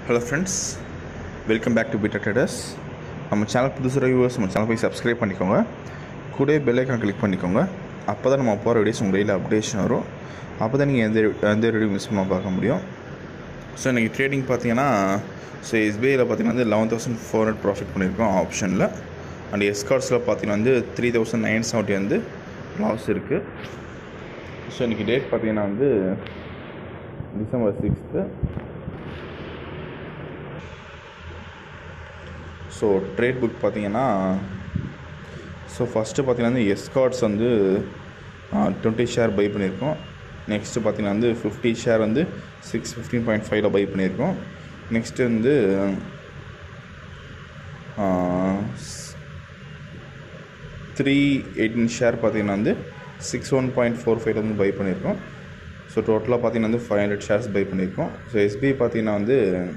hello friends welcome back to Beta Traders நம்ம channel புதுசு viewers நம்ம சேனல் போய் சப்ஸ்கிரைப் பண்ணிக்கோங்க கூட பெல் ஐக்கான் கிளிக் பண்ணிக்கோங்க அப்போ தான் நம்ம போகிற வீடியோஸ் உங்கள் டெய்லி அப்டேஷன் வரும் அப்போ தான் நீங்கள் எந்த எந்த வீடியோ மிஸ் பண்ணாமல் பார்க்க முடியும் ஸோ இன்றைக்கி ட்ரேடிங் பார்த்தீங்கன்னா ஸோ எஸ்பிஐயில் பார்த்தீங்கன்னா வந்து eleven thousand four hundred profit பண்ணியிருக்கோம் ஆப்ஷனில் அண்ட் எஸ்கார்ட்ஸில் பார்த்தீங்கன்னா வந்து த்ரீ தௌசண்ட் நைன் செவன்ட்டி வந்து லாஸ் இருக்குது ஸோ இன்றைக்கி டேட் பார்த்தீங்கன்னா வந்து December sixth so trade book பார்த்தீங்கன்னா ஸோ ஃபஸ்ட்டு பார்த்தீங்கன்னா வந்து எஸ்கார்ட்ஸ் வந்து டுவெண்ட்டி ஷேர் பை பண்ணியிருக்கோம் நெக்ஸ்ட்டு பார்த்தீங்கன்னா வந்து ஃபிஃப்டி ஷேர் வந்து சிக்ஸ் ஃபிஃப்டீன் பாயிண்ட் ஃபைவ்ல பை பண்ணியிருக்கோம் நெக்ஸ்ட்டு வந்து த்ரீ எயிட்டீன் ஷேர் பார்த்தீங்கன்னா வந்து சிக்ஸ் ஒன் பாயிண்ட் ஃபோர் ஃபைவ்ல வந்து பை பண்ணியிருக்கோம் ஸோ டோட்டலாக பார்த்தீங்கன்னா வந்து ஃபைவ் ஹண்ட்ரட் ஷேர்ஸ் பை பண்ணியிருக்கோம் ஸோ எஸ்பிஐ பார்த்தீங்கன்னா வந்து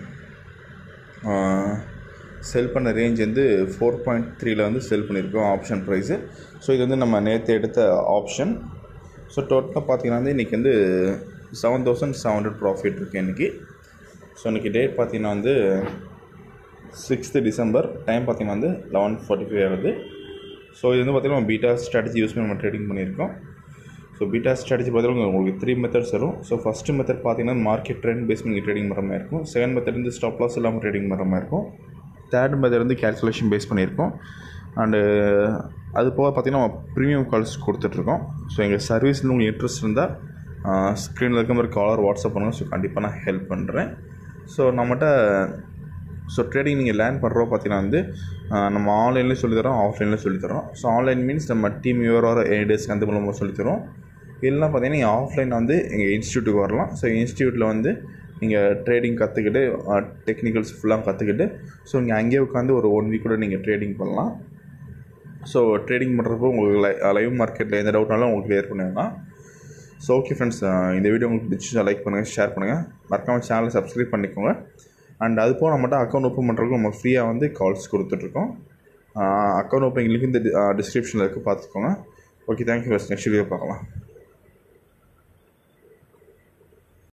செல் பண்ண ரேஞ்ச் வந்து ஃபோர் பாயிண்ட் த்ரீல வந்து செல் பண்ணியிருக்கோம் ஆப்ஷன் ப்ரைஸு ஸோ இது வந்து நம்ம நேற்று எடுத்த ஆப்ஷன் ஸோ டோட்டலாக பார்த்தீங்கன்னா வந்து இன்றைக்கி வந்து seven thousand seven hundred profit இருக்குது இன்றைக்கி ஸோ இன்றைக்கி டேட் பார்த்தீங்கன்னா வந்து சிக்ஸ்த்து டிசம்பர் டைம் பார்த்தீங்கன்னா வந்து லெவன் ஃபார்ட்டி ஃபைவ் ஆகுது ஸோ இது வந்து பார்த்திங்கன்னா பீட்டா ஸ்ட்ராட்டஜி யூஸ் பண்ணி நம்ம ட்ரேடிங் பண்ணியிருக்கோம் ஸோ பீட்டா ஸ்ட்ராட்டஜி பார்த்தீங்கன்னா உங்களுக்கு த்ரீ மெத்தட்ஸ் வரும் ஸோ ஃபஸ்ட்டு மெத்தட் பார்த்தீங்கன்னா மார்க்கெட் ட்ரெண்ட் பேஸ் பண்ணி ட்ரேடிங் பண்ணுற மாதிரி இருக்கும் செகண்ட் மெத்தட் வந்து ஸ்டாப் லாஸ் இல்லாமல் ட்ரேடிங் பண்ணுற மாதிரி இருக்கும் தேர்ட் மெத்தட் வந்து கேல்குலேஷன் பேஸ் பண்ணியிருக்கோம் அண்டு அது போக பார்த்திங்கன்னா நம்ம ப்ரீமியம் கால்ஸ் கொடுத்துட்ருக்கோம் ஸோ எங்கள் சர்வீஸில் உங்களுக்கு இன்ட்ரெஸ்ட் இருந்தால் ஸ்க்ரீனில் இருக்க மாதிரி காலர் வாட்ஸ்அப் பண்ணுங்கள் ஸோ கண்டிப்பாக நான் ஹெல்ப் பண்ணுறேன் ஸோ நம்மகிட்ட ஸோ ட்ரேடிங் நீங்கள் லேர்ன் பண்ணுறோம் பார்த்தீங்கன்னா வந்து நம்ம ஆன்லைன்லேயும் சொல்லித்தரோம் ஆஃப்லைன்லேயும் சொல்லித்தரோம் ஸோ ஆன்லைன் மீன்ஸ் நம்ம டீம் யூஆர் ஆர் ஏடேஸ்க்கு அந்த மூலமாக சொல்லித்தரோம் இல்லைனா பார்த்தீங்கன்னா நீங்கள் ஆஃப்லைன் வந்து எங்கள் இன்ஸ்டியூட்டுக்கு வரலாம் ஸோ இன்ஸ்டியூட்டில் வந்து நீங்கள் ட்ரேடிங் கற்றுக்கிட்டு டெக்னிக்கல்ஸ் ஃபுல்லாக கற்றுக்கிட்டு ஸோ இங்கே அங்கேயே உட்காந்து ஒரு ஒன் வீக் கூட நீங்கள் ட்ரேடிங் பண்ணலாம் ஸோ ட்ரேடிங் பண்ணுறப்போ உங்களுக்கு லை லைவ் மார்க்கெட்டில் எந்த டவுட்னாலும் உங்களுக்கு கிளியர் பண்ணிடலாம் ஸோ ஓகே ஃப்ரெண்ட்ஸ் இந்த வீடியோ உங்களுக்கு பிடிச்சி லைக் பண்ணுங்கள் ஷேர் பண்ணுங்கள் மறக்காமல் சேனலை சப்ஸ்கிரைப் பண்ணிக்கோங்க அண்ட் அது போக நம்மகிட்ட அக்கௌண்ட் ஓப்பன் பண்ணுறதுக்கு நம்ம ஃப்ரீயாக வந்து கால்ஸ் கொடுத்துட்ருக்கோம் அக்கௌண்ட் ஓப்பனிங் லிங்க் இந்த டிஸ்கிரிப்ஷனில் இருக்குது பார்த்துக்கோங்க ஓகே தேங்க்யூ நெக்ஸ்ட் வீடியோ பார்க்கலாம்